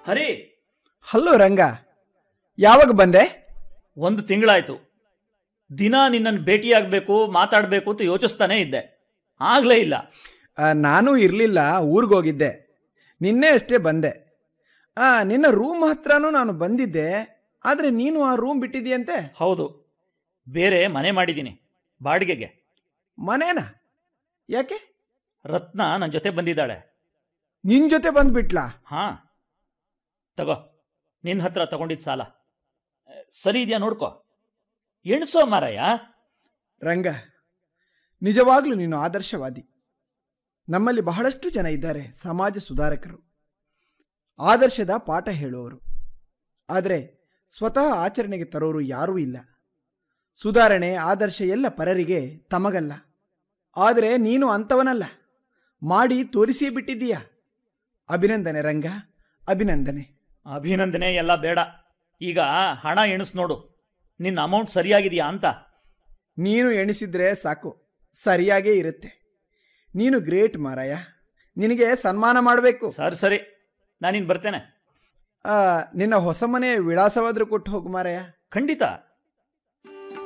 ಹರಿ hello ರಂಗ ಯಾವಾಗ ಬಂದೆ ಒಂದು ತಿಂಗಳಾಯ್ತು ದಿನ ನಿನ್ನನ್ನು ಭೇಟಿಯಾಗಬೇಕು ಮಾತಾಡಬೇಕು ಅಂತ ಯೋಚಿಸ್ತಾನೇ ಇದ್ದೆ ಆಗ್ಲೇ ಇಲ್ಲ ಆ, ನಾನೂ ಇರಲಿಲ್ಲ ಊರಿಗೋಗಿದ್ದೆ ನಿನ್ನೆ ಅಷ್ಟೇ ಬಂದೆ ಆ, ನಿನ್ನ ರೂಮ್ ಹತ್ರನೂ ನಾನು ಬಂದಿದ್ದೆ ಆದರೆ ನೀನು ಆ ರೂಮ್ ಬಿಟ್ಟಿದೀಯಂತೆ ಹೌದು ಬೇರೆ ಮನೆ ಮಾಡಿದ್ದೀನಿ ಬಾಡಿಗೆಗೆ ಮನೇನಾ ಯಾಕೆ ರತ್ನ ನನ್ನ ಜೊತೆ ಬಂದಿದ್ದಾಳೆ ನಿನ್ ಜೊತೆ ಬಂದ್ಬಿಟ್ಲಾ ಹಾ ತಗೋ ನಿನ್ನ ಹತ್ರ ತಗೊಂಡಿದ್ದ ಸಾಲ ಅ, ಸರಿ ಇದೆಯಾ ನೋಡ್ಕೋ ಎಣಿಸೋ ಮಾರಾಯ ರಂಗ ನಿಜವಾಗ್ಲೂ ನೀನು ಆದರ್ಶವಾದಿ ನಮ್ಮಲ್ಲಿ ಬಹಳಷ್ಟು ಜನ ಇದ್ದಾರೆ ಸಮಾಜ ಸುಧಾರಕರು ಆದರ್ಶದ ಪಾಠ ಹೇಳುವವರು ಆದರೆ ಸ್ವತಃ ಆಚರಣೆಗೆ ತರೋರು ಯಾರೂ ಇಲ್ಲ ಸುಧಾರಣೆ ಆದರ್ಶ ಎಲ್ಲ ಪರರಿಗೆ ತಮಗಲ್ಲ ಆದರೆ ನೀನು ಅಂಥವನಲ್ಲ ಮಾಡಿ ತೋರಿಸಿಯೇ ಬಿಟ್ಟಿದ್ದೀಯ ಅಭಿನಂದನೆ ರಂಗ ಅಭಿನಂದನೆ ಅಭಿನಂದನೆ ಎಲ್ಲ ಬೇಡ ಈಗ ಹಣ ಎಣಿಸ್ ನೋಡು ನಿನ್ನ ಅಮೌಂಟ್ ಸರಿಯಾಗಿದೆಯಾ ಅಂತ ನೀನು ಎಣಿಸಿದ್ರೆ ಸಾಕು ಸರಿಯಾಗೇ ಇರುತ್ತೆ ನೀನು ಗ್ರೇಟ್ ಮಾರಾಯ ನಿನಗೆ ಸನ್ಮಾನ ಮಾಡಬೇಕು ಸರಿ ಸರಿ ನಾನಿನ್ ಬರ್ತೇನೆ ನಿನ್ನ ಹೊಸ ಮನೆಯ ವಿಳಾಸವಾದರೂ ಕೊಟ್ಟು ಹೋಗು ಮಾರಾಯ ಖಂಡಿತ